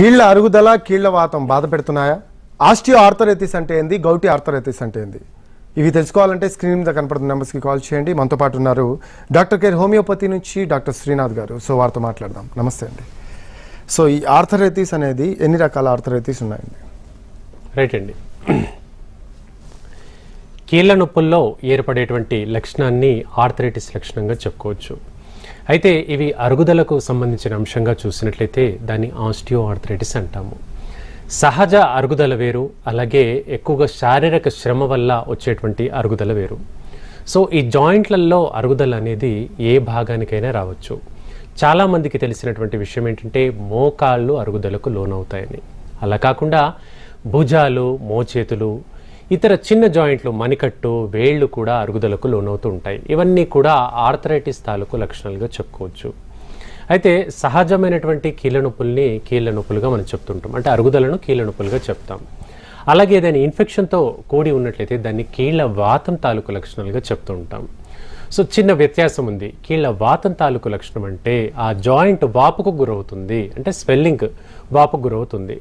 కీళ్ల అరుగుదల కీళ్ల వాతం బాధ పెడుతున్నాయా ఆస్టియో ఆర్థరైటిస్ అంటే ఏంది గౌటి ఆర్థరైటిస్ అంటే ఏంది ఇవి తెలుసుకోవాలంటే స్క్రీన్ మీద కనపడుతున్న నెంబర్స్కి కాల్ చేయండి మనతో పాటు ఉన్నారు డాక్టర్ కేర్ హోమియోపతి నుంచి డాక్టర్ శ్రీనాథ్ గారు సో వారితో మాట్లాడదాం నమస్తే అండి సో ఈ ఆర్థరైటిస్ అనేది ఎన్ని రకాల ఆర్థరైటిస్ ఉన్నాయండి రైట్ అండి కీళ్ళ నొప్పుల్లో ఏర్పడేటువంటి లక్షణాన్ని ఆర్థరైటిస్ లక్షణంగా చెప్పుకోవచ్చు అయితే ఇవి అరుగుదలకు సంబంధించిన అంశంగా చూసినట్లయితే దాన్ని ఆస్టియో ఆర్థరైటిస్ అంటాము సహజ అరుగుదల వేరు అలాగే ఎక్కువగా శారీరక శ్రమ వల్ల వచ్చేటువంటి అరుగుదల వేరు సో ఈ జాయింట్లలో అరుగుదల అనేది ఏ భాగానికైనా రావచ్చు చాలామందికి తెలిసినటువంటి విషయం ఏంటంటే మోకాళ్ళు అరుగుదలకు లోనవుతాయని అలా కాకుండా భుజాలు మోచేతులు ఇతర చిన్న జాయింట్లు మణికట్టు వేళ్ళు కూడా అరుగుదలకు లోనవుతూ ఉంటాయి ఇవన్నీ కూడా ఆర్థరైటిస్ తాలూకు లక్షణాలుగా చెప్పుకోవచ్చు అయితే సహజమైనటువంటి కీళ్ళ నొప్పుల్ని కీళ్ళ నొప్పులుగా మనం చెప్తుంటాం అంటే అరుగుదలను కీళ్ళ నొప్పులుగా చెప్తాం అలాగే ఏదైనా ఇన్ఫెక్షన్తో కూడి ఉన్నట్లయితే దాన్ని కీళ్ళ వాతం తాలూకు లక్షణాలుగా చెప్తూ ఉంటాం సో చిన్న వ్యత్యాసం ఉంది కీళ్ళ వాతం తాలూకు లక్షణం అంటే ఆ జాయింట్ వాపుకు గురవుతుంది అంటే స్వెల్లింగ్ వాపుకు గురవుతుంది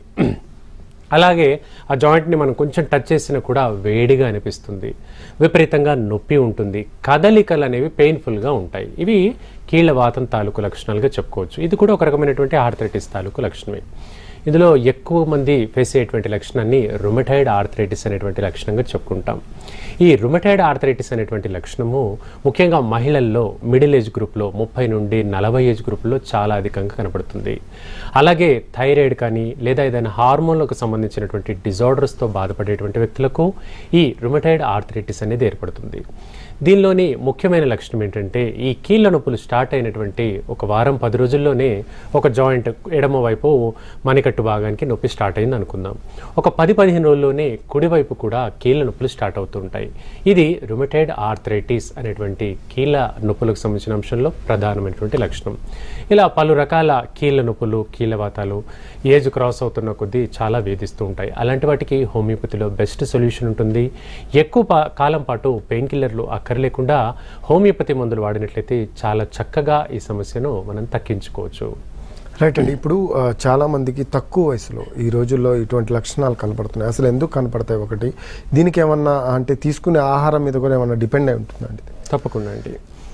అలాగే ఆ జాయింట్ని మనం కొంచెం టచ్ చేసినా కూడా వేడిగా అనిపిస్తుంది విపరీతంగా నొప్పి ఉంటుంది కదలికలు అనేవి పెయిన్ఫుల్గా ఉంటాయి ఇవి కీళ్ళ వాతం తాలూకు లక్షణాలుగా చెప్పుకోవచ్చు ఇది కూడా ఒక రకమైనటువంటి ఆర్థరైటిస్ తాలూకు లక్షణమే ఇందులో ఎక్కువ మంది ఫేస్ అయ్యేటువంటి లక్షణాన్ని రుమటైడ్ ఆర్థరైటిస్ అనేటువంటి లక్షణంగా చెప్పుకుంటాం ఈ రుమటైడ్ ఆర్థరైటిస్ అనేటువంటి లక్షణము ముఖ్యంగా మహిళల్లో మిడిల్ ఏజ్ గ్రూప్లో ముప్పై నుండి నలభై ఏజ్ గ్రూప్లో చాలా అధికంగా కనపడుతుంది అలాగే థైరాయిడ్ కానీ లేదా ఏదైనా హార్మోన్లకు సంబంధించినటువంటి డిజార్డర్స్తో బాధపడేటువంటి వ్యక్తులకు ఈ రుమటైడ్ ఆర్థరైటిస్ అనేది ఏర్పడుతుంది దీనిలోని ముఖ్యమైన లక్షణం ఏంటంటే ఈ కీళ్ళ నొప్పులు స్టార్ట్ అయినటువంటి ఒక వారం పది రోజుల్లోనే ఒక జాయింట్ ఎడమ వైపు మణికట్టు భాగానికి నొప్పి స్టార్ట్ అయింది అనుకుందాం ఒక పది పదిహేను రోజుల్లోనే కుడివైపు కూడా కీళ్ళ నొప్పులు స్టార్ట్ అవుతుంటాయి ఇది రుమటైడ్ ఆర్థరైటిస్ అనేటువంటి కీళ్ళ నొప్పులకు సంబంధించిన అంశంలో ప్రధానమైనటువంటి లక్షణం ఇలా పలు రకాల కీళ్ళ నొప్పులు కీళ్ళవాతాలు ఏజ్ క్రాస్ అవుతున్న కొద్దీ చాలా వేధిస్తూ ఉంటాయి అలాంటి వాటికి హోమియోపతిలో బెస్ట్ సొల్యూషన్ ఉంటుంది ఎక్కువ పా- కాలం పాటు పెయిన్ కిల్లర్లు అక్కర్లేకుండా హోమియోపతి మందులు వాడినట్లయితే చాలా చక్కగా ఈ సమస్యను మనం తగ్గించుకోవచ్చు రైట్ అండి ఇప్పుడు ఆ, చాలా మందికి తక్కువ వయసులో ఈ రోజుల్లో ఇటువంటి లక్షణాలు కనపడుతున్నాయి అసలు ఎందుకు కనపడతాయి ఒకటి దీనికి ఏమన్నా అంటే తీసుకునే ఆహారం మీద కూడా ఏమన్నా డిపెండ్ అయి ఉంటుందండి ఇది? తప్పకుండా అండి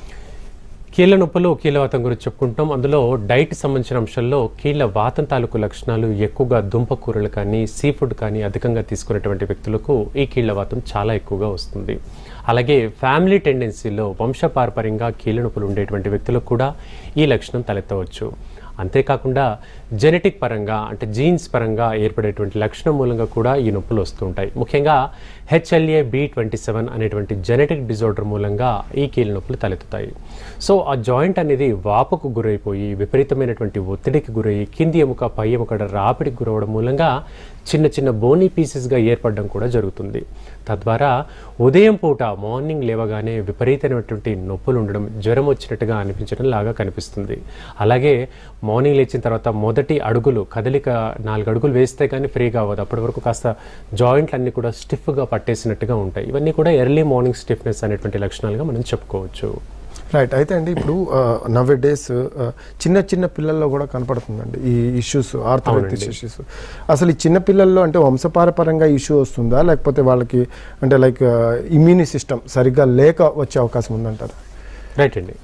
కీళ్ళ నొప్పులు కీళ్ళ వాతం గురించి చెప్పుకుంటాం అందులో డైట్ సంబంధించిన అంశాల్లో కీళ్ళ వాతం తాలూకు లక్షణాలు ఎక్కువగా దుంపకూరలు కానీ సీ ఫుడ్ కానీ అధికంగా తీసుకునేటువంటి వ్యక్తులకు ఈ కీళ్ళ వాతం చాలా ఎక్కువగా వస్తుంది అలాగే ఫ్యామిలీ టెండెన్సీలో వంశపారపర్యంగా కీళ్ళ నొప్పులు ఉండేటువంటి వ్యక్తులకు కూడా ఈ లక్షణం తలెత్తవచ్చు అంతేకాకుండా జెనెటిక్ పరంగా అంటే జీన్స్ పరంగా ఏర్పడేటువంటి లక్షణం మూలంగా కూడా ఈ నొప్పులు వస్తుంటాయి ముఖ్యంగా హెచ్ఎల్ఏ బి ట్వంటీ సెవెన్ అనేటువంటి జెనెటిక్ డిజార్డర్ మూలంగా ఈ కీళ్ళ నొప్పులు తలెత్తుతాయి సో ఆ జాయింట్ అనేది వాపుకు గురైపోయి విపరీతమైనటువంటి ఒత్తిడికి గురయ్యి కింది ఎముక పై ఎముక రాపిడికి గురవడం మూలంగా చిన్న చిన్న బోనీ పీసెస్గా ఏర్పడడం కూడా జరుగుతుంది తద్వారా ఉదయం పూట మార్నింగ్ లేవగానే విపరీతమైనటువంటి నొప్పులు ఉండడం జ్వరం వచ్చినట్టుగా అనిపించడం లాగా కనిపిస్తుంది అలాగే మార్నింగ్ లేచిన తర్వాత మొదటి అడుగులు కదలిక నాలుగు అడుగులు వేస్తే కానీ ఫ్రీగా అవ్వదు అప్పటి వరకు కాస్త జాయింట్లు అన్నీ కూడా స్టిఫ్గా పట్టేసినట్టుగా ఉంటాయి ఇవన్నీ కూడా ఎర్లీ మార్నింగ్ స్టిఫ్నెస్ అనేటువంటి లక్షణాలుగా మనం చెప్పుకోవచ్చు రైట్ అయితే అండి ఇప్పుడు నవ్ డేస్ చిన్న చిన్న పిల్లల్లో కూడా కనపడుతుందండి ఈ ఇష్యూస్ ఆర్థరైటిస్ ఇష్యూస్ అసలు ఈ చిన్న పిల్లల్లో అంటే వంశపారపరంగా ఇష్యూ వస్తుందా లేకపోతే వాళ్ళకి అంటే లైక్ ఇమ్యూని సిస్టమ్ సరిగ్గా లేక వచ్చే అవకాశం ఉందంటారా రైట్ అండి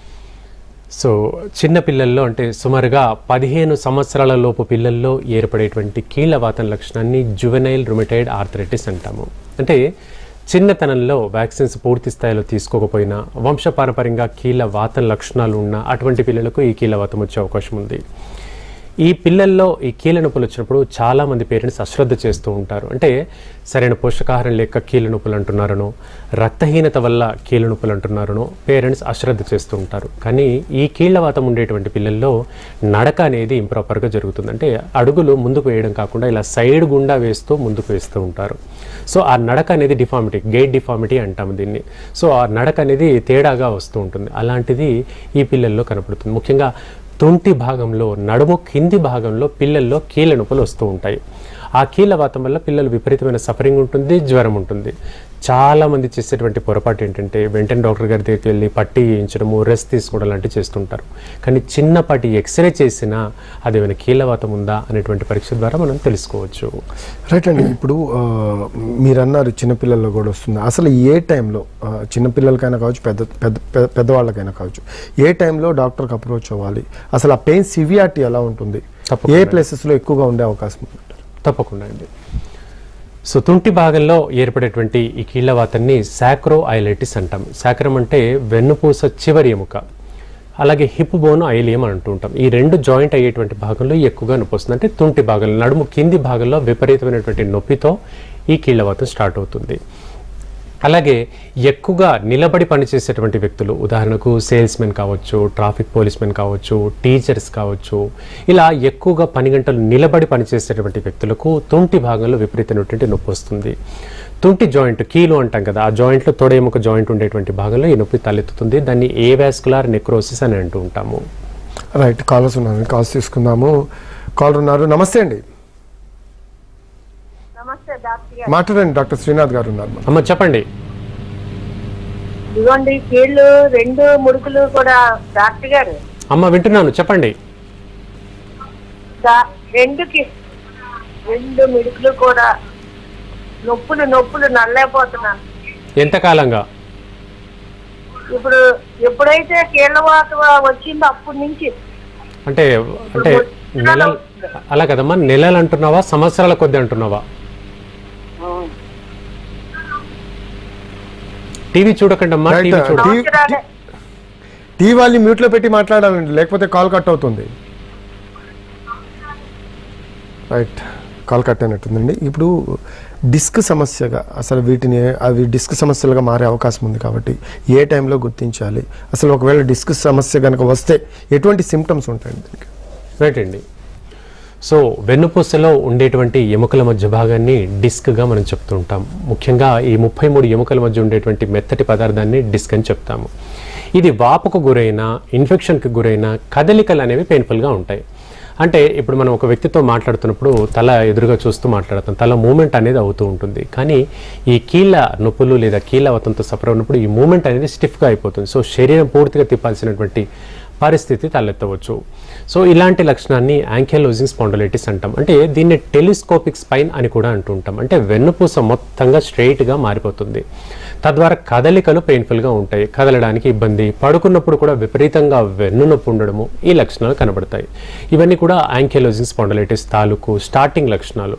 సో చిన్న పిల్లల్లో అంటే సుమారుగా పదిహేను సంవత్సరాల లోపు పిల్లల్లో ఏర్పడేటువంటి కీళ్ళవాతం లక్షణాన్ని జువెనైల్ రుమిటైడ్ ఆర్థరైటిస్ అంటాము అంటే చిన్నతనంలో వ్యాక్సిన్స్ పూర్తి స్థాయిలో తీసుకోకపోయినా వంశపారపర్యంగా కీళ్ళ వాతం లక్షణాలు ఉన్న అటువంటి పిల్లలకు ఈ కీళ్ళవాతం వచ్చే అవకాశం ఉంది ఈ పిల్లల్లో ఈ కీళ్ళ నొప్పులు వచ్చినప్పుడు చాలా మంది పేరెంట్స్ అశ్రద్ధ చేస్తూ ఉంటారు అంటే సరైన పోషకాహారం లేక కీళ్ళ నొప్పులు అంటున్నారనో రక్తహీనత వల్ల కీళ్ళ నొప్పులు అంటున్నారనో పేరెంట్స్ అశ్రద్ధ చేస్తూ ఉంటారు కానీ ఈ కీళ్ళవాతం ఉండేటువంటి పిల్లల్లో నడక అనేది ఇంప్రాపర్గా జరుగుతుంది అంటే అడుగులు ముందుకు వేయడం కాకుండా ఇలా సైడ్ గుండా వేస్తూ ముందుకు వేస్తూ ఉంటారు సో ఆ నడక అనేది డిఫార్మిటీ గేట్ డిఫార్మిటీ అంటాము దీన్ని సో ఆ నడక అనేది తేడాగా వస్తూ ఉంటుంది అలాంటిది ఈ పిల్లల్లో కనపడుతుంది ముఖ్యంగా తుంటి భాగంలో నడుము కింది భాగంలో పిల్లల్లో కీళ్ళ నొప్పులు వస్తూ ఉంటాయి ఆ కీళ్ళ వాతం వల్ల పిల్లలు విపరీతమైన సఫరింగ్ ఉంటుంది జ్వరం ఉంటుంది చాలా మంది చేసేటువంటి పొరపాటు ఏంటంటే వెంటనే డాక్టర్ గారి దగ్గరికి వెళ్ళి పట్టి వేయించడము రెస్ట్ తీసుకోవడం లాంటివి చేస్తుంటారు కానీ చిన్నపాటి ఎక్స్రే చేసినా అది ఏమైనా కీలవాతం ఉందా అనేటువంటి పరీక్ష ద్వారా మనం తెలుసుకోవచ్చు రైట్ అండి ఇప్పుడు ఆ, మీరు అన్నారు చిన్నపిల్లల్లో కూడా వస్తుంది అసలు ఏ టైంలో ఆ, చిన్నపిల్లలకైనా కావచ్చు పెద్ద పెద్ద పెద్ద- పెద్దవాళ్ళకైనా కావచ్చు ఏ టైంలో డాక్టర్కి అప్రోచ్ అవ్వాలి అసలు ఆ పెయిన్ సివియారిటీ ఎలా ఉంటుంది తప్పకుండా. ఏ ప్లేసెస్లో ఎక్కువగా ఉండే అవకాశం ఉంది తప్పకుండా అండి సో తుంటి భాగంలో ఏర్పడేటువంటి ఈ కీళ్ళవాతాన్ని సాక్రో ఐలైటిస్ అంటాం సాక్రం అంటే వెన్నుపూస చివరి ఎముక అలాగే హిప్ బోన్ ఐలియం అని అంటూ ఉంటాం ఈ రెండు జాయింట్ అయ్యేటువంటి భాగంలో ఎక్కువగా నొప్పి వస్తుంది అంటే తుంటి భాగంలో నడుము కింది భాగంలో విపరీతమైనటువంటి నొప్పితో ఈ కీళ్ళవాతం స్టార్ట్ అవుతుంది అలాగే ఎక్కువగా నిలబడి పనిచేసేటువంటి వ్యక్తులు ఉదాహరణకు సేల్స్మెన్ కావచ్చు ట్రాఫిక్ పోలీస్మెన్ కావచ్చు టీచర్స్ కావచ్చు ఇలా ఎక్కువగా పని గంటలు నిలబడి పనిచేసేటువంటి వ్యక్తులకు తుంటి భాగంలో విపరీతమైనటువంటి నొప్పి వస్తుంది తుంటి జాయింట్ కీలు అంటాం కదా ఆ జాయింట్లో తొడ ఎముక జాయింట్ ఉండేటువంటి భాగంలో ఈ నొప్పి తలెత్తుతుంది దాన్ని ఏ వాస్కులార్ నెక్రోసిస్ అని అంటూ ఉంటాము రైట్ కాలర్స్ ఉన్నారు కాల్స్ తీసుకుందాము కాలర్ ఉన్నారు నమస్తే అండి నమస్తే డాక్టర్ గారు మాట్లాడండి డాక్టర్ శ్రీనాథ్ గారు ఉన్నారు అమ్మ చెప్పండి ఇదిగోండి కీళ్ళు రెండు ముడుకులు కూడా డాక్టర్ గారు అమ్మ వింటున్నాను చెప్పండి దా- రెండుకి రెండు మిడుకులు కూడా నొప్పులు నొప్పులు నల్లైపోతున్నాను ఎంతకాలంగా ఇప్పుడు ఎప్పుడైతే కీళ్ళ వాత వచ్చిందో అప్పటి నుంచి అంటే అంటే నెల అలా కదమ్మా నెలలు అంటున్నావా సంవత్సరాల కొద్ది అంటున్నావా టీవీ చూడకండి అమ్మా Right, టీవీ uh, చూడ టీ- సంవత్సరాలే టీ వాళ్ళని మ్యూట్లో పెట్టి మాట్లాడాలండి లేకపోతే కాల్ కట్ అవుతుంది రైట్ కాల్ కట్ అయినట్టుందండి ఇప్పుడు డిస్క్ సమస్యగా అసలు వీటిని అవి డిస్క్ సమస్యలుగా మారే అవకాశం ఉంది కాబట్టి ఏ టైంలో గుర్తించాలి అసలు ఒకవేళ డిస్క్ సమస్య కనుక వస్తే ఎటువంటి సిమ్టమ్స్ ఉంటాయండి దీనికి రైట్ అండి సో వెన్నుపూసలో ఉండేటువంటి ఎముకల మధ్య భాగాన్ని డిస్క్గా మనం చెప్తూ ఉంటాం ముఖ్యంగా ఈ ముప్పై మూడు ఎముకల మధ్య ఉండేటువంటి మెత్తటి పదార్థాన్ని డిస్క్ అని చెప్తాము ఇది వాపుకు గురైన ఇన్ఫెక్షన్కి గురైన కదలికలు అనేవి పెయిన్ఫుల్గా ఉంటాయి అంటే ఇప్పుడు మనం ఒక వ్యక్తితో మాట్లాడుతున్నప్పుడు తల ఎదురుగా చూస్తూ మాట్లాడతాం తల మూమెంట్ అనేది అవుతూ ఉంటుంది కానీ ఈ కీళ్ళ నొప్పులు లేదా కీళ్ళ వతంతో సఫర్ అయినప్పుడు ఈ మూమెంట్ అనేది స్టిఫ్గా అయిపోతుంది సో శరీరం పూర్తిగా తిప్పాల్సినటువంటి పరిస్థితి తలెత్తవచ్చు సో ఇలాంటి లక్షణాన్ని యాంకిలోజింగ్ స్పాండలైటిస్ అంటాం అంటే దీన్ని టెలిస్కోపిక్ స్పైన్ అని కూడా అంటూ ఉంటాం అంటే వెన్నుపూస మొత్తంగా స్ట్రైట్గా మారిపోతుంది తద్వారా కదలికలు పెయిన్ఫుల్గా ఉంటాయి కదలడానికి ఇబ్బంది పడుకున్నప్పుడు కూడా విపరీతంగా వెన్ను నొప్పి ఉండడము ఈ లక్షణాలు కనబడతాయి ఇవన్నీ కూడా యాంకిలోజింగ్ స్పాండలైటిస్ తాలూకు స్టార్టింగ్ లక్షణాలు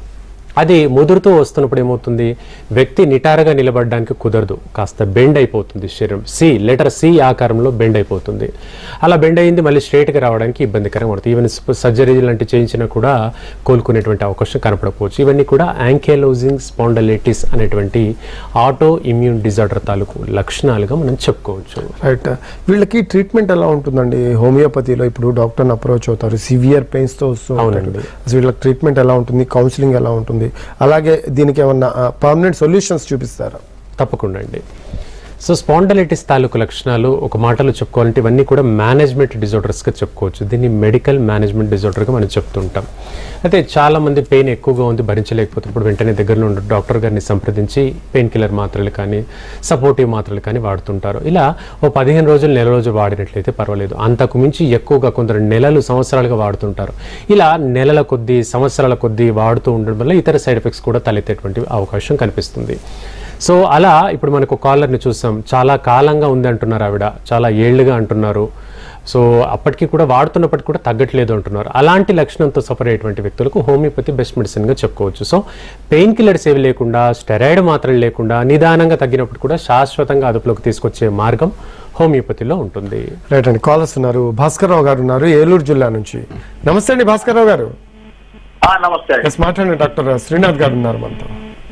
అది ముదురుతూ వస్తున్నప్పుడు ఏమవుతుంది వ్యక్తి నిటారుగా నిలబడడానికి కుదరదు కాస్త బెండ్ అయిపోతుంది శరీరం సి లెటర్ సి ఆకారంలో బెండ్ అయిపోతుంది అలా బెండ్ అయింది మళ్ళీ స్ట్రైట్గా రావడానికి ఇబ్బందికరంగా ఉంటుంది ఈవెన్ సర్జరీ లాంటి చేయించినా కూడా కోలుకునేటువంటి అవకాశం కనపడకపోవచ్చు ఇవన్నీ కూడా యాంకేలోజింగ్ స్పాండలైటిస్ అనేటువంటి ఆటో ఇమ్యూన్ డిజార్డర్ తాలూకు లక్షణాలుగా మనం చెప్పుకోవచ్చు రైట్ వీళ్ళకి ట్రీట్మెంట్ ఎలా ఉంటుందండి హోమియోపతిలో ఇప్పుడు డాక్టర్ని అప్రోచ్ అవుతారు సివియర్ పెయిన్స్తో వస్తూ ఉంటారు. అవునండి. అసలు వీళ్ళకి ట్రీట్మెంట్ ఎలా ఉంటుంది కౌన్సిలింగ్ ఎలా ఉంటుంది అలాగే దీనికి ఏమన్నా పర్మనెంట్ సొల్యూషన్స్ చూపిస్తారా తప్పకుండా అండి సో స్పాండలైటిస్ తాలూకు లక్షణాలు ఒక మాటలో చెప్పుకోవాలంటే ఇవన్నీ కూడా మేనేజ్మెంట్ డిజార్డర్స్గా చెప్పుకోవచ్చు దీన్ని మెడికల్ మేనేజ్మెంట్ డిజార్డర్గా మనం చెప్తుంటాం అయితే చాలా మంది పెయిన్ ఎక్కువగా ఉంది భరించలేకపోతున్నప్పుడు వెంటనే దగ్గరలో ఉన్న డాక్టర్ గారిని సంప్రదించి పెయిన్ కిల్లర్ మాత్రలు కానీ సపోర్టివ్ మాత్రలు కానీ వాడుతుంటారు ఇలా ఓ పదిహేను రోజులు నెల రోజులు వాడినట్లయితే పర్వాలేదు అంతకు మించి ఎక్కువగా కొందరు నెలలు సంవత్సరాలుగా వాడుతుంటారు ఇలా నెలల కొద్దీ సంవత్సరాల కొద్దీ వాడుతూ ఉండడం వల్ల ఇతర సైడ్ ఎఫెక్ట్స్ కూడా తలెత్తేటువంటి అవకాశం కనిపిస్తుంది సో అలా ఇప్పుడు మనకు కాలర్ని చూసాం చాలా కాలంగా ఉంది అంటున్నారు ఆవిడ చాలా ఏళ్ళుగా అంటున్నారు సో అప్పటికి కూడా వాడుతున్నప్పటికీ కూడా తగ్గట్లేదు అంటున్నారు అలాంటి లక్షణంతో సఫర్ అయ్యేటువంటి వ్యక్తులకు హోమియోపతి బెస్ట్ మెడిసిన్గా చెప్పుకోవచ్చు సో పెయిన్ కిల్లర్స్ ఏవి లేకుండా స్టెరాయిడ్ మాత్రలు లేకుండా నిదానంగా తగ్గినప్పుడు కూడా శాశ్వతంగా అదుపులోకి తీసుకొచ్చే మార్గం హోమియోపతిలో ఉంటుంది రైట్ అండి కాలర్స్ ఉన్నారు భాస్కర్ రావు గారు ఉన్నారు ఏలూరు జిల్లా నుంచి నమస్తే అండి భాస్కర్ రావు గారు ఆ, నమస్తే అండి ఎస్ మాట్లాడండి డాక్టర్ శ్రీనాథ్ గారు ఉన్నారు మనతో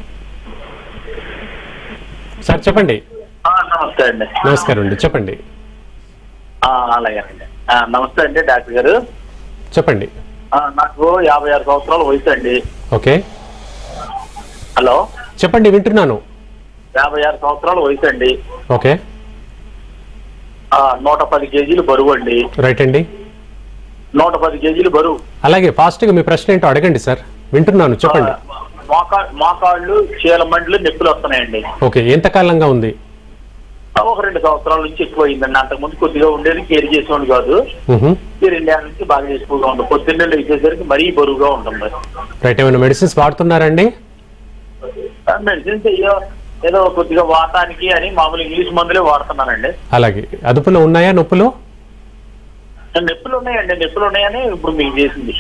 సార్ చెప్పండి ఆ, నమస్తే అండి నమస్కారం అండి చెప్పండి ఆ, అలాగేనండి ఆ, నమస్తే అండి డాక్టర్ గారు చెప్పండి ఆ, నాకు యాభై ఆరు సంవత్సరాల వయసు అండి ఓకే హలో చెప్పండి వింటున్నాను యాభై ఆరు సంవత్సరాల వయసు అండి ఓకే ఆ, నూట పది కేజీలు బరువు అండి రైట్ అండి నూట పది కేజీలు బరువు అలాగే ఫాస్ట్గా మీ ప్రశ్న ఏంటో అడగండి సార్ వింటున్నాను చెప్పండి ఆ, మోకా మోకాళ్ళు చీలమండ్లు నొప్పులు వస్తున్నాయండి ఓకే ఎంతకాలంగా ఉంది ఒక రెండు సంవత్సరాల నుంచి ఎక్కువ అయిందండి అంతకుముందు కొద్దిగా ఉండేది కేర్ చేసేవాడు కాదు మ్హూ. ఈ రెండేళ్ళ నుంచి బాగా ఎక్కువగా ఉంటుంది పొద్దున్నే లేచేసరికి మరీ బరువుగా ఉంటుంది రైట్ ఏమైనా మెడిసిన్స్ వాడుతున్నారండి మెడిసిన్స్ ఏదో ఏదో కొద్దిగా వాతానికి అని మామూలు ఇంగ్లీష్ మందులే వాడుతున్నానండి అలాగే అదుపులో ఉన్నాయా నొప్పులు నొప్పులు ఉన్నాయండి నొప్పులు ఉన్నాయని ఇప్పుడు మీకు చేసింది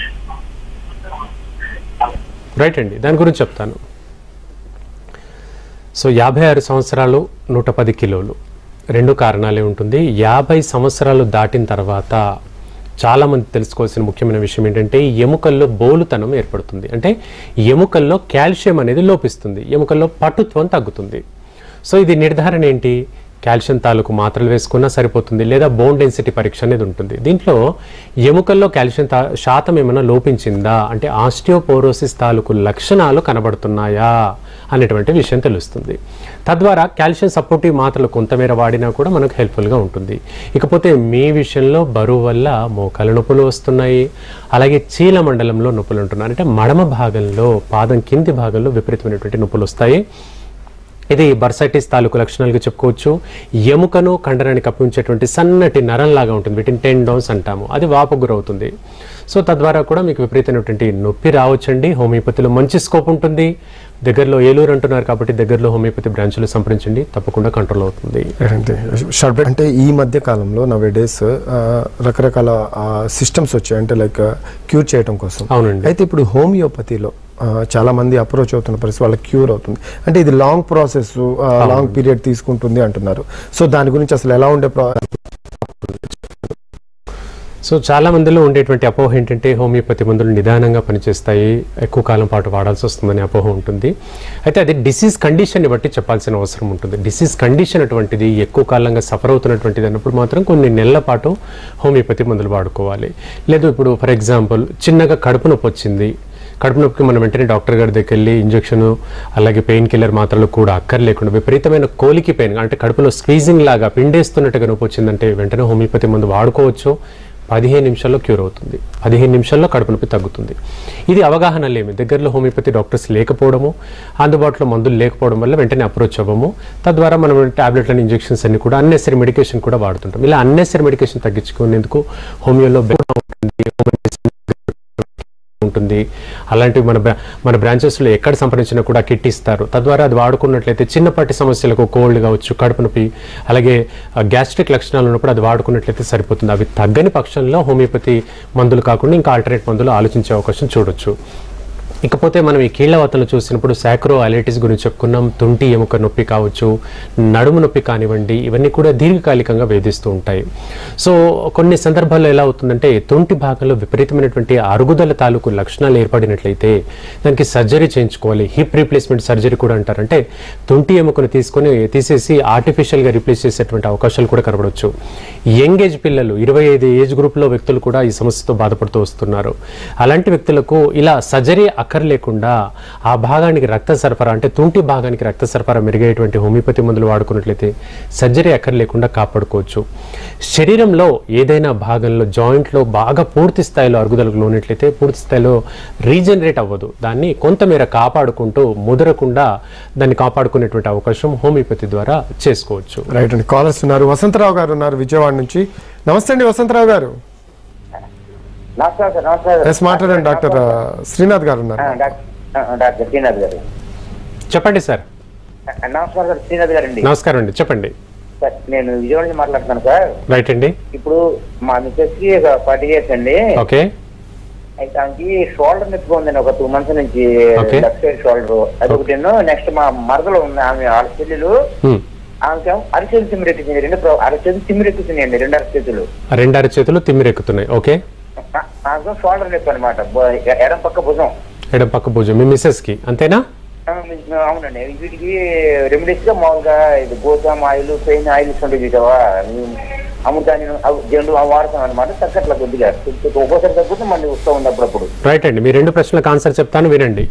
రైట్ అండి దాని గురించి చెప్తాను సో యాభై ఆరు సంవత్సరాలు నూట పది కిలోలు రెండు కారణాలే ఉంటుంది యాభై సంవత్సరాలు దాటిన తర్వాత చాలామంది తెలుసుకోవాల్సిన ముఖ్యమైన విషయం ఏంటంటే ఎముకల్లో బోలుతనం ఏర్పడుతుంది అంటే ఎముకల్లో కాల్షియం అనేది లోపిస్తుంది ఎముకల్లో పటుత్వం తగ్గుతుంది సో ఇది నిర్ధారణ ఏంటి కాల్షియం తాలూకు మాత్రలు వేసుకున్నా సరిపోతుంది లేదా బోన్ డెన్సిటీ పరీక్ష అనేది ఉంటుంది దీంట్లో ఎముకల్లో కాల్షియం తా శాతం ఏమైనా లోపించిందా అంటే ఆస్టియోపోరోసిస్ తాలూకు లక్షణాలు కనబడుతున్నాయా అనేటువంటి విషయం తెలుస్తుంది తద్వారా కాల్షియం సపోర్టివ్ మాత్రలు కొంతమేర వాడినా కూడా మనకు హెల్ప్ఫుల్గా ఉంటుంది ఇకపోతే మీ విషయంలో బరువు వల్ల మోకాల నొప్పులు వస్తున్నాయి అలాగే చీల మండలంలో నొప్పులు ఉంటున్నాయి అంటే మడమ భాగంలో పాదం కింది భాగంలో విపరీతమైనటువంటి నొప్పులు వస్తాయి ఇది బర్సైటిస్ తాలూకు లక్షణాలుగా చెప్పుకోవచ్చు ఎముకను కండరాన్ని కప్పించేటువంటి సన్నటి నరంలాగా ఉంటుంది వీటిని టెండోన్స్ అంటాము అది వాపు గురవుతుంది సో తద్వారా కూడా మీకు విపరీతమైనటువంటి నొప్పి రావచ్చండి హోమియోపతిలో మంచి స్కోప్ ఉంటుంది దగ్గరలో ఏలూరు అంటున్నారు కాబట్టి దగ్గరలో హోమియోపతి బ్రాంచ్లు సంప్రదించండి తప్పకుండా కంట్రోల్ అవుతుంది అంటే షార్ట్ అంటే ఈ మధ్య కాలంలో నవే డేస్ రకరకాల సిస్టమ్స్ వచ్చాయి అంటే లైక్ క్యూర్ చేయడం కోసం అవునండి. అయితే ఇప్పుడు హోమియోపతిలో ఆ, చాలా మంది అప్రోచ్ అవుతున్న పరిస్థితి వాళ్ళకి క్యూర్ అవుతుంది అంటే ఇది లాంగ్ ప్రాసెస్ లాంగ్ పీరియడ్ తీసుకుంటుంది అంటున్నారు సో దాని గురించి అసలు ఎలా ఉండే ప్రా సో చాలా మందిలో ఉండేటువంటి అపోహ ఏంటంటే హోమియోపతి మందులు నిదానంగా పనిచేస్తాయి ఎక్కువ కాలం పాటు వాడాల్సి వస్తుందనే అపోహ ఉంటుంది అయితే అది డిసీజ్ కండిషన్ని బట్టి చెప్పాల్సిన అవసరం ఉంటుంది డిసీజ్ కండిషన్ అటువంటిది ఎక్కువ కాలంగా సఫర్ అవుతున్నటువంటిది అన్నప్పుడు మాత్రం కొన్ని నెలల పాటు హోమియోపతి మందులు వాడుకోవాలి లేదు ఇప్పుడు ఫర్ ఎగ్జాంపుల్ చిన్నగా కడుపు నొప్పి వచ్చింది కడుపు నొప్పికి మనం వెంటనే డాక్టర్ గారి దగ్గరికి వెళ్ళి ఇంజెక్షన్ అలాగే పెయిన్ కిల్లర్ మాత్రలు కూడా అక్కర్లేకుండా విపరీతమైన కోలికి పెయిన్ అంటే కడుపులో స్క్వీజింగ్ లాగా పిండేస్తున్నట్టుగా నొప్పి వచ్చిందంటే వెంటనే హోమియోపతి మందు వాడుకోవచ్చు పదిహేను నిమిషాల్లో క్యూర్ అవుతుంది పదిహేను నిమిషాల్లో కడుపు నొప్పి తగ్గుతుంది ఇది అవగాహన లేమి దగ్గరలో హోమియోపతి డాక్టర్స్ లేకపోవడము అందుబాటులో మందులు లేకపోవడం వల్ల వెంటనే అప్రోచ్ అవ్వము తద్వారా మనం టాబ్లెట్లను ఇంజెక్షన్స్ అన్ని కూడా అన్నెసరీ మెడికేషన్ కూడా వాడుతుంటాం ఇలా అన్నెసరీ మెడికేషన్ తగ్గించుకునేందుకు హోమియోలో బెటర్ ఉంటుంది హోమియోపతి ఉంటుంది అలాంటివి మన బ్రా- మన బ్రాంచెస్లో ఎక్కడ సంప్రదించినా కూడా కిట్ ఇస్తారు తద్వారా అది వాడుకున్నట్లయితే చిన్నపాటి సమస్యలకు కోల్డ్ కావచ్చు కడుపు నొప్పి అలాగే గ్యాస్ట్రిక్ లక్షణాలు ఉన్నప్పుడు అది వాడుకున్నట్లయితే సరిపోతుంది అవి తగ్గని పక్షంలో హోమియోపతి మందులు కాకుండా ఇంకా ఆల్టర్నేట్ మందులు ఆలోచించే అవకాశం చూడొచ్చు ఇకపోతే మనం ఈ కీళ్ల వాతలు చూసినప్పుడు సాక్రో అలైటిస్ గురించి చెప్పుకున్నాం తుంటి ఎముక నొప్పి కావచ్చు నడుము నొప్పి కానివ్వండి ఇవన్నీ కూడా దీర్ఘకాలికంగా వేధిస్తూ ఉంటాయి సో కొన్ని సందర్భాల్లో ఎలా అవుతుందంటే తుంటి భాగంలో విపరీతమైనటువంటి అరుగుదల తాలూకు లక్షణాలు ఏర్పడినట్లయితే దానికి సర్జరీ చేయించుకోవాలి హిప్ రీప్లేస్మెంట్ సర్జరీ కూడా అంటారు అంటే తుంటి ఎముకను తీసుకొని తీసేసి ఆర్టిఫిషియల్గా రీప్లేస్ చేసేటువంటి అవకాశాలు కూడా కనబడవచ్చు యంగ్ ఏజ్ పిల్లలు ఇరవై ఐదు ఏజ్ గ్రూప్లో వ్యక్తులు కూడా ఈ సమస్యతో బాధపడుతూ వస్తున్నారు అలాంటి వ్యక్తులకు ఇలా సర్జరీ అక్కర్లేకుండా ఆ భాగానికి రక్త సరఫరా అంటే తుంటి భాగానికి రక్త సరఫరా మెరుగేటువంటి హోమియోపతి మందులు వాడుకున్నట్లయితే సర్జరీ అక్కర్లేకుండా కాపాడుకోవచ్చు శరీరంలో ఏదైనా భాగంలో జాయింట్లో బాగా పూర్తి స్థాయిలో అరుగుదలకు లోనట్లయితే పూర్తి స్థాయిలో రీజనరేట్ అవ్వదు దాన్ని కొంతమేర కాపాడుకుంటూ ముదరకుండా దాన్ని కాపాడుకునేటువంటి అవకాశం హోమియోపతి ద్వారా చేసుకోవచ్చు రైట్ అండి కాలర్స్ ఉన్నారు వసంతరావు గారు ఉన్నారు విజయవాడ నుంచి నమస్తే అండి వసంతరావు గారు నమస్కారం సార్ నమస్కారం ఎస్ మాట్లాడండి డాక్టర్ ఆ, శ్రీనాథ్ గారు ఉన్నారు ఆ, డాక్టర్ ఆ, డాక్టర్ శ్రీనాథ్ గారు చెప్పండి సార్ ఆ, నమస్కారం సార్ శ్రీనాథ్ గారు అండి నమస్కారం అండి చెప్పండి సార్ నేను విజయవాడ నుంచి మాట్లాడుతున్నాను సార్ రైట్ అండి ఇప్పుడు మా మిస్సెస్ కి ఒక ఫార్టీ ఇయర్స్ అండి ఓకే అయితే ఆమెకి షోల్డర్ నొప్పిగా ఉందండి ఒక టూ మంత్స్ నుంచి Okay. లెఫ్ట్ సైడ్ షోల్డర్ అది ఒకటి నెక్స్ట్ మా మరదలు ఉంది ఆమె వాళ్ళ చెల్లెలు హ్మ్. ఆమెకేమో అరచేతులు తిమ్మిరెక్కుతుంది రెండు ప్ర- అరచేతులు తిమ్మిరెక్కుతున్నాయండి రెండు అరచేతులు రెండు అర చేతులు తిమ్మిరెక్కుతున్నాయి ఓకే ఆ- ఆమెకేమో షోల్డర్ నొప్పి అనమాట ఎడం పక్క భుజం ఎడం పక్క భుజం మీ మిస్సెస్ కి అంతేనా ఆ, అవునండి వీటికి రెమెడీస్ గా మామూలుగా ఇది గోతాం ఆయిల్ పెయిన్ ఆయిల్ ఉంటాయి చూసావా అమృతాన్ని జండు అవి వాడతాం అనమాట తగ్గట్ల కొద్దిగా ఒక్కోసారి తగ్గుతుంది మళ్ళీ వస్తూ ఉంది అప్పుడప్పుడు రైట్ అండి మీ రెండు ప్రశ్నలకు ఆన్సర్ చెప్తాను వినండి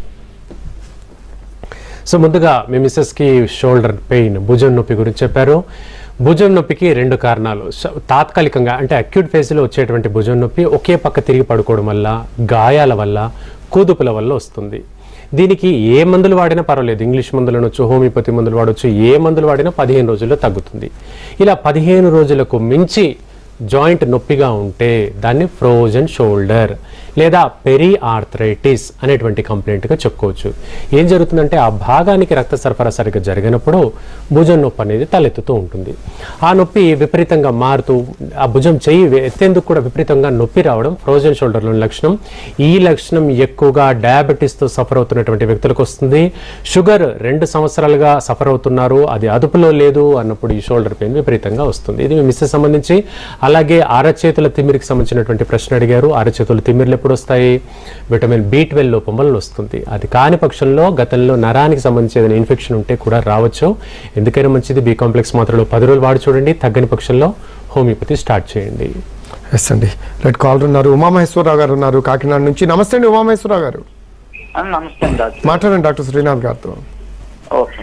సో ముందుగా మీ మిస్సెస్కి షోల్డర్ పెయిన్ భుజం నొప్పి గురించి చెప్పారు భుజం నొప్పికి రెండు కారణాలు స- తాత్కాలికంగా అంటే అక్యూట్ ఫేజ్లో వచ్చేటువంటి భుజం నొప్పి ఒకే పక్క తిరిగి పడుకోవడం వల్ల గాయాల వల్ల కూదుపుల వల్ల వస్తుంది దీనికి ఏ మందులు వాడినా పర్వాలేదు ఇంగ్లీష్ మందులు అనొచ్చు హోమియోపతి మందులు వాడొచ్చు ఏ మందులు వాడినా పదిహేను రోజుల్లో తగ్గుతుంది ఇలా పదిహేను రోజులకు మించి జాయింట్ నొప్పిగా ఉంటే దాన్ని ఫ్రోజన్ షోల్డర్ లేదా పెరి ఆర్థరైటిస్ అనేటువంటి కంప్లైంట్గా చెప్పుకోవచ్చు ఏం జరుగుతుందంటే ఆ భాగానికి రక్త సరఫరా సరిగ్గా జరిగినప్పుడు భుజం నొప్పి అనేది తలెత్తుతూ ఉంటుంది ఆ నొప్పి విపరీతంగా మారుతూ ఆ భుజం చెయ్యి వే- ఎత్తేందుకు కూడా విపరీతంగా నొప్పి రావడం ఫ్రోజన్ షోల్డర్లోని లక్షణం ఈ లక్షణం ఎక్కువగా డయాబెటీస్తో సఫర్ అవుతున్నటువంటి వ్యక్తులకు వస్తుంది షుగర్ రెండు సంవత్సరాలుగా సఫర్ అవుతున్నారు అది అదుపులో లేదు అన్నప్పుడు ఈ షోల్డర్ పెయిన్ విపరీతంగా వస్తుంది ఇది మీ మిస్సెస్ సంబంధించి అలాగే అరచేతుల తిమ్మిరికి సంబంధించినటువంటి ప్రశ్న అడిగారు అరచేతుల తిమ్మిర్లు ఎప్పుడు వస్తాయి విటమిన్ బి ట్వెల్వ్ లోపం వల్ల వస్తుంది అది కాని పక్షంలో గతంలో నరానికి సంబంధించి ఏదైనా ఇన్ఫెక్షన్ ఉంటే కూడా రావచ్చు ఎందుకైనా మంచిది బి కాంప్లెక్స్ మాత్రలు పది రోజులు వాడి చూడండి తగ్గని పక్షంలో హోమియోపతి స్టార్ట్ చేయండి ఎస్ అండి రైట్ కాలర్ ఉన్నారు ఉమామహేశ్వరరావు గారు ఉన్నారు కాకినాడ నుంచి నమస్తే అండి ఉమామహేశ్వరరావు గారు ఆ, నమస్తే అండి డాక్టర్ మాట్లాడండి డాక్టర్ శ్రీనాథ్ గారితో ఓకే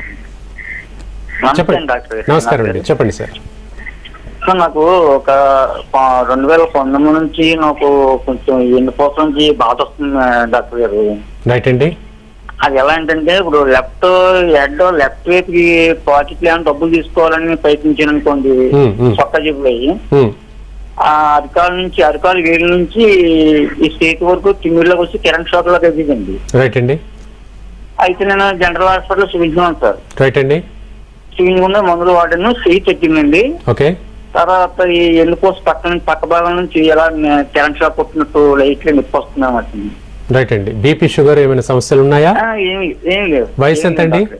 నమస్తే చెప్పండి అండి డాక్టర్ నమస్కారం అండి చెప్పండి సార్ సార్ నాకు ఒక ప- రెండు వేల పంతొమ్మిది నుంచి నాకు కొంచెం ఎన్నిపోసం నుంచి బాధ వస్తుంది డాక్టర్ గారు రైట్ అండి అది ఎలా ఏంటంటే ఇప్పుడు లెఫ్ట్ హెడ్ లెఫ్ట్ వైపుకి పాకెట్ ఏమైనా డబ్బులు తీసుకోవాలని ప్రయత్నించాను అనుకోండి మ్మ్, మ్మ్. కొత్త జిప్పులు అయ్యి ఉమ్, ఆ అరికాల నుంచి అరికాల వేలు నుంచి ఈ స్టేట్ వరకు తిమ్మిడిలోకి వచ్చి కరెంట్ షాక్ లో తగ్గిందండి రైట్ అండి అయితే నేను జనరల్ హాస్పిటల్ చూపించుకున్నాను సార్ రైట్ అండి చూపించుకున్న మందులు వాడాను చెయ్యి తగ్గిందండి ఓకే తర్వాత ఈ ఎల్లుకోసి పక్క నుంచి పక్క భాగం నుంచి ఎలా కరెంట్ షాక్ కొట్టినట్టు లైట్ గా నొప్పి వస్తుంది అన్నమాట రైట్ అండి బీపీ షుగర్ ఏమైనా సమస్యలు ఉన్నాయా ఆ, ఏమి ఏమి లేదు వయసు ఏమి ఎంత అండి? లేదు డాక్టర్.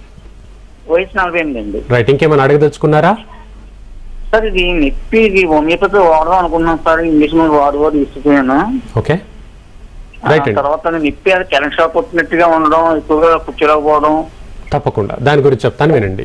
వయసు నలభై ఎనిమిది అండి రైట్ ఇంకేమైనా అడగదలుచుకున్నారా సార్ ఇది నొప్పి ఇది హోమియోపతి వాడదాం అనుకున్నాను సార్ ఇంగ్లీష్ మీద వాడు వాడు ఇస్తున్నాను ఓకే రైట్ అండి తర్వాత నొప్పి అది కరెంట్ షాక్ కొట్టినట్టుగా ఉండడం ఎక్కువగా కూర్చోలేకపోవడం తప్పకుండా దాని గురించి చెప్తాను వినండి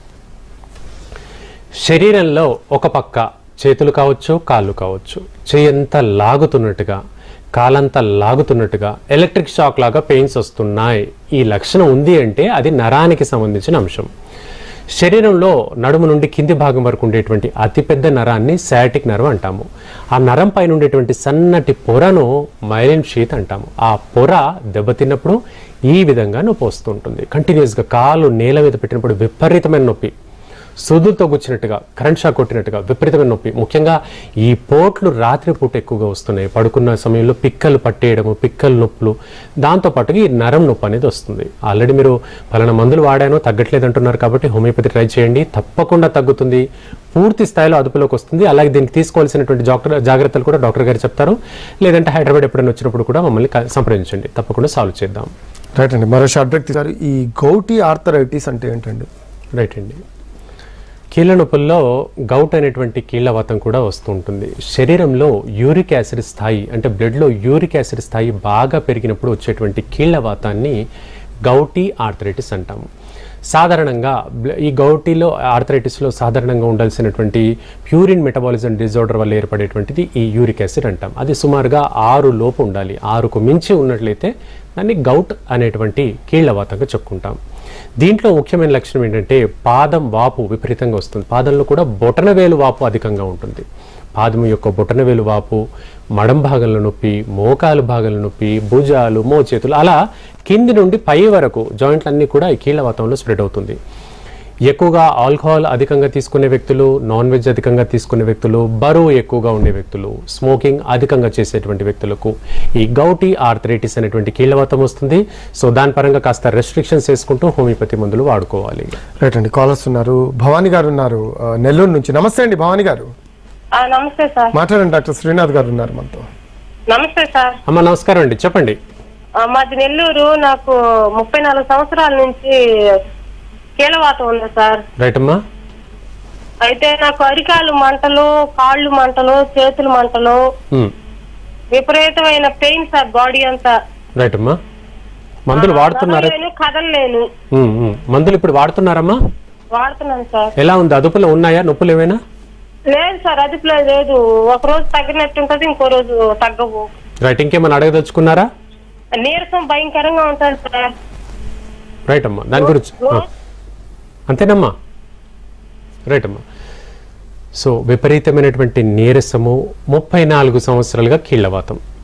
శరీరంలో ఒక పక్క చేతులు కావచ్చు కాళ్ళు కావచ్చు చెయ్యంతా లాగుతున్నట్టుగా కాలంతా లాగుతున్నట్టుగా ఎలక్ట్రిక్ షాక్ లాగా పెయిన్స్ వస్తున్నాయి ఈ లక్షణం ఉంది అంటే అది నరానికి సంబంధించిన అంశం శరీరంలో నడుము నుండి కింది భాగం వరకు ఉండేటువంటి అతిపెద్ద నరాన్ని శాటిక్ నరం అంటాము ఆ నరం పైన ఉండేటువంటి సన్నటి పొరను మైలిన్ షీత్ అంటాము ఆ పొర దెబ్బతిన్నప్పుడు ఈ విధంగా నొప్పి వస్తుంటుంది కంటిన్యూస్గా కాలు నేల మీద పెట్టినప్పుడు విపరీతమైన నొప్పి సుదులతో గుచ్చినట్టుగా కరెంట్ షాక్ కొట్టినట్టుగా విపరీతమైన నొప్పి ముఖ్యంగా ఈ పోట్లు రాత్రిపూట ఎక్కువగా వస్తున్నాయి పడుకున్న సమయంలో పిక్కలు పట్టేయడము పిక్కలు నొప్పులు దాంతోపాటుగా ఈ నరం నొప్పి అనేది వస్తుంది ఆల్రెడీ మీరు పలానా మందులు వాడాను తగ్గట్లేదు అంటున్నారు కాబట్టి హోమియోపతి ట్రై చేయండి తప్పకుండా తగ్గుతుంది పూర్తి స్థాయిలో అదుపులోకి వస్తుంది అలాగే దీనికి తీసుకోవాల్సినటువంటి డాక్టర్ జాగ్రత్తలు కూడా డాక్టర్ గారు చెప్తారు లేదంటే హైదరాబాద్ ఎప్పుడైనా వచ్చినప్పుడు కూడా మమ్మల్ని క- సంప్రదించండి తప్పకుండా సాల్వ్ చేద్దాం రైట్ అండి మరో షార్ట్ బ్రేక్ తీసారు ఈ గౌటి ఆర్థరైటిస్ అంటే ఏంటండి రైట్ అండి కీళ్ళ నొప్పుల్లో గౌట్ అనేటువంటి కీళ్ళవాతం కూడా వస్తూ ఉంటుంది శరీరంలో యూరిక్ యాసిడ్ స్థాయి అంటే బ్లడ్లో యూరిక్ యాసిడ్ స్థాయి బాగా పెరిగినప్పుడు వచ్చేటువంటి కీళ్ళవాతాన్ని గౌటీ ఆర్థరైటిస్ అంటాము సాధారణంగా బ్ల- ఈ గౌటీలో ఆర్థరైటిస్లో సాధారణంగా ఉండాల్సినటువంటి ప్యూరిన్ మెటబాలిజం డిజార్డర్ వల్ల ఏర్పడేటువంటిది ఈ యూరిక్ యాసిడ్ అంటాం అది సుమారుగా ఆరు లోపు ఉండాలి ఆరుకు మించి ఉన్నట్లయితే దాన్ని గౌట్ అనేటువంటి కీళ్ళవాతంగా చెప్పుకుంటాం దీంట్లో ముఖ్యమైన లక్షణం ఏంటంటే పాదం వాపు విపరీతంగా వస్తుంది పాదంలో కూడా బొటనవేలు వాపు అధికంగా ఉంటుంది పాదం యొక్క బొటనవేలు వాపు మడం భాగంలో నొప్పి మోకాలు భాగంలో నొప్పి భుజాలు మోచేతులు అలా కింది నుండి పై వరకు జాయింట్లన్నీ కూడా ఈ కీళ్ళవాతంలో స్ప్రెడ్ అవుతుంది ఎక్కువగా ఆల్కహాల్ అధికంగా తీసుకునే వ్యక్తులు నాన్ వెజ్ అధికంగా తీసుకునే వ్యక్తులు బరువు ఎక్కువగా ఉండే వ్యక్తులు స్మోకింగ్ అధికంగా చేసేటువంటి వ్యక్తులకు ఈ గౌటీ ఆర్థరైటిస్ అనేటువంటి కీళ్ళవాతం వస్తుంది సో దాని పరంగా కాస్త రెస్ట్రిక్షన్స్ వేసుకుంటూ హోమియోపతి మందులు వాడుకోవాలి రైట్ అండి కాలర్స్ ఉన్నారు భవానీ గారు ఉన్నారు ఆ, నెల్లూరు నుంచి నమస్తే అండి భవానీ గారు ఆ, నమస్తే సార్ మాట్లాడండి డాక్టర్ శ్రీనాథ్ గారు ఉన్నారు మనతో నమస్తే సార్ అమ్మ నమస్కారం అండి చెప్పండి ఆ, మాది నెల్లూరు నాకు ముప్పై నాలుగు సంవత్సరాల నుంచి కీలవాతం ఉంది సార్ రైట్ అమ్మా అయితే నాకు అరికాలు మంటలు కాళ్ళు మంటలు చేతులు మంటలు ఉమ్, విపరీతమైన పెయిన్ సార్ బాడీ అంతా రైట్ అమ్మా మందులు వాడుతున్నారా కదలలేను కదలలేను ఉమ్, ఉమ్. మందులు ఇప్పుడు వాడుతున్నారమ్మా వాడుతున్నాను సార్ ఎలా ఉంది అదుపులో ఉన్నాయా నొప్పులు ఏమైనా లేదు సార్ అదుపులో లేదు ఒక రోజు తగ్గినట్టు ఉంటది ఇంకో రోజు తగ్గవు రైట్ ఇంకేమైనా అడగదలుచుకున్నారా నీరసం భయంకరంగా ఉంటుంది సార్ రైట్ అమ్మా దాని గురించి ఆ. అంతేనమ్మా రైట్ అమ్మా సో విపరీతమైనటువంటి నీరసము ముప్పై నాలుగు సంవత్సరాలుగా కీళ్ళవాతం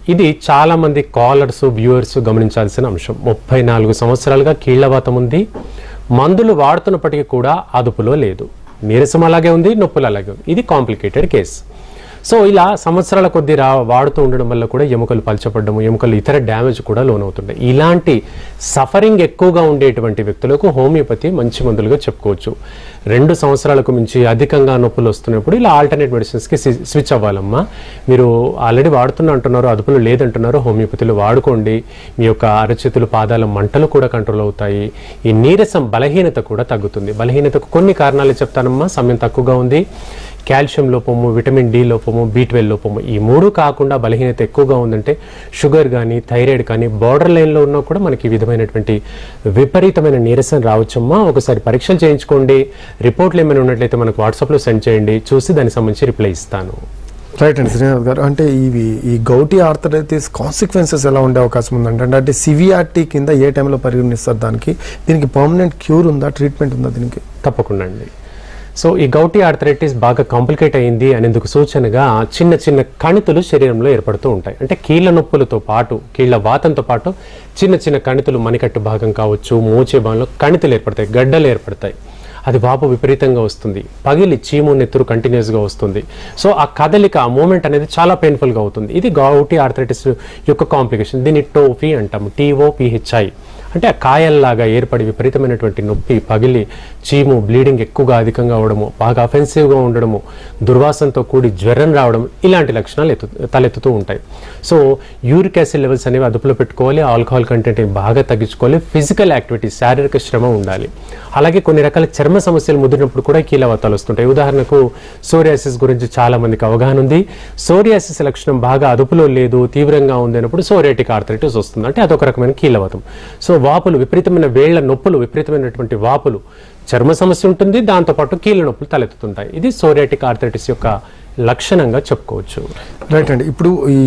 ఇది చాలా మంది కాలర్స్ వ్యూవర్స్ గమనించాల్సిన అంశం ముప్పై నాలుగు సంవత్సరాలుగా కీళ్లవాతం ఉంది మందులు వాడుతున్నప్పటికీ కూడా అదుపులో లేదు నీరసం అలాగే ఉంది నొప్పులు అలాగే ఉంది ఇది కాంప్లికేటెడ్ కేసు సో ఇలా సంవత్సరాల కొద్దీ రా వాడుతూ ఉండడం వల్ల కూడా ఎముకలు పలచపడము ఎముకలు ఇతర డ్యామేజ్ కూడా లోనవుతుంటాయి ఇలాంటి సఫరింగ్ ఎక్కువగా ఉండేటువంటి వ్యక్తులకు హోమియోపతి మంచి మందులుగా చెప్పుకోవచ్చు రెండు సంవత్సరాలకు మించి అధికంగా నొప్పులు వస్తున్నప్పుడు ఇలా ఆల్టర్నేట్ మెడిసిన్స్కి స్విచ్ అవ్వాలమ్మా మీరు ఆల్రెడీ వాడుతున్నా అంటున్నారు అదుపులో లేదంటున్నారు హోమియోపతిలో వాడుకోండి మీ యొక్క అరచేతులు పాదాల మంటలు కూడా కంట్రోల్ అవుతాయి ఈ నీరసం బలహీనత కూడా తగ్గుతుంది బలహీనతకు కొన్ని కారణాలు చెప్తానమ్మా సమయం తక్కువగా ఉంది కాల్షియం లోపము విటమిన్ డి లోపము బి ట్వెల్వ్ లోపము ఈ మూడు కాకుండా బలహీనత ఎక్కువగా ఉందంటే షుగర్ కానీ థైరాయిడ్ కానీ బార్డర్ లైన్లో ఉన్నా కూడా మనకి ఈ విధమైనటువంటి విపరీతమైన నీరసం రావచ్చమ్మా ఒకసారి పరీక్షలు చేయించుకోండి రిపోర్ట్లు ఏమైనా ఉన్నట్లయితే మనకు వాట్సాప్లో సెండ్ చేయండి చూసి దానికి సంబంధించి రిప్లై ఇస్తాను రైట్ అండి శ్రీనాథ్ గారు అంటే ఇవి ఈ గౌటీ ఆర్థరైటిస్ కాన్సిక్వెన్సెస్ ఎలా ఉండే అవకాశం ఉందంటే అంటే సివిఆర్టీ కింద ఏ టైంలో పరిగణిస్తారు దానికి దీనికి పర్మనెంట్ క్యూర్ ఉందా ట్రీట్మెంట్ ఉందా దీనికి తప్పకుండా అండి సో ఈ గౌటీ ఆర్థరైటిస్ బాగా కాంప్లికేట్ అయింది అనేందుకు సూచనగా చిన్న చిన్న కణితులు శరీరంలో ఏర్పడుతూ ఉంటాయి అంటే కీళ్ళ నొప్పులతో పాటు కీళ్ళ వాతంతో పాటు చిన్న చిన్న కణితులు మణికట్టు భాగం కావచ్చు మోచే భాగంలో కణితులు ఏర్పడతాయి గడ్డలు ఏర్పడతాయి అది వాపు విపరీతంగా వస్తుంది పగిలి చీము నెత్తురు కంటిన్యూస్గా వస్తుంది సో ఆ కదలిక ఆ మూమెంట్ అనేది చాలా పెయిన్ఫుల్గా అవుతుంది ఇది గౌటీ ఆర్థరైటిస్ యొక్క కాంప్లికేషన్ దీన్ని టోఫీ అంటాము టీఓపిహెచ్ఐ అంటే ఆ కాయల్లాగా ఏర్పడి విపరీతమైనటువంటి నొప్పి పగిలి చీము బ్లీడింగ్ ఎక్కువగా అధికంగా అవడము బాగా అఫెన్సివ్గా ఉండడము దుర్వాసనతో కూడి జ్వరం రావడం ఇలాంటి లక్షణాలు ఎత్తు తలెత్తుతూ ఉంటాయి సో యూరిక్ యాసిడ్ లెవెల్స్ అనేవి అదుపులో పెట్టుకోవాలి ఆల్కహాల్ కంటెంట్ బాగా తగ్గించుకోవాలి ఫిజికల్ యాక్టివిటీ శారీరక శ్రమ ఉండాలి అలాగే కొన్ని రకాల చర్మ సమస్యలు ముదిరినప్పుడు కూడా కీలవతాలు వస్తుంటాయి ఉదాహరణకు సోరియాసిస్ గురించి చాలా మందికి అవగాహన ఉంది సోరియాసిస్ లక్షణం బాగా అదుపులో లేదు తీవ్రంగా ఉంది అన్నప్పుడు సోరియాటిక్ ఆర్థరైటిస్ వస్తుంది అంటే అదొక రకమైన కీలవతం సో వాపులు విపరీతమైన వేళ్ల నొప్పులు విపరీతమైనటువంటి వాపులు చర్మ సమస్య ఉంటుంది దాంతోపాటు కీళ్ళ నొప్పులు తలెత్తుతుంటాయి ఇది సోరియాటిక్ ఆర్థరైటిస్ యొక్క లక్షణంగా చెప్పుకోవచ్చు రైట్ అండి ఇప్పుడు ఈ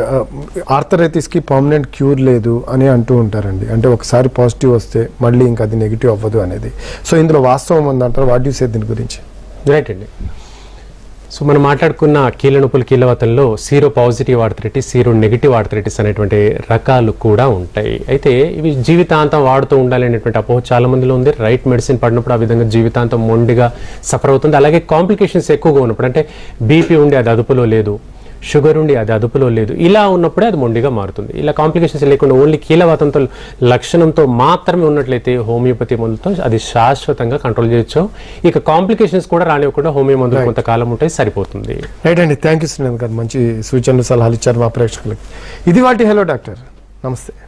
ఆర్థరైటిస్కి పర్మనెంట్ క్యూర్ లేదు అని అంటూ ఉంటారండి అంటే ఒకసారి పాజిటివ్ వస్తే మళ్ళీ ఇంకా అది నెగిటివ్ అవ్వదు అనేది సో ఇందులో వాస్తవం ఉందంటారు వాట్ యూ సే దీని గురించి రైట్ అండి సో మనం మాట్లాడుకున్న కీళ్ళ నొప్పులు కీళ్ళవతంలో sero positive arthritis sero negative arthritis అనేటువంటి రకాలు కూడా ఉంటాయి అయితే ఇవి జీవితాంతం వాడుతూ ఉండాలి అనేటువంటి అపోహ చాలా మందిలో ఉంది రైట్ మెడిసిన్ పడినప్పుడు ఆ విధంగా జీవితాంతం మొండిగా సఫర్ అవుతుంది అలాగే కాంప్లికేషన్స్ ఎక్కువగా ఉన్నప్పుడు అంటే బీపీ ఉండి అది అదుపులో లేదు షుగర్ ఉండి అది అదుపులో లేదు ఇలా ఉన్నప్పుడే అది మొండిగా మారుతుంది ఇలా కాంప్లికేషన్స్ లేకుండా ఓన్లీ కీలవాతంతో లక్షణంతో మాత్రమే ఉన్నట్లయితే హోమియోపతి మందులతో అది శాశ్వతంగా కంట్రోల్ చేయొచ్చు ఇక కాంప్లికేషన్స్ కూడా రానివ్వకుండా హోమియో మందులు కొంతకాలం ఉంటే సరిపోతుంది రైట్ అండి థ్యాంక్ యూ శ్రీనాథ్ గారు మంచి సూచనలు సలహాలు ఇచ్చారు మా ప్రేక్షకులకి ఇది వాటి హలో డాక్టర్ నమస్తే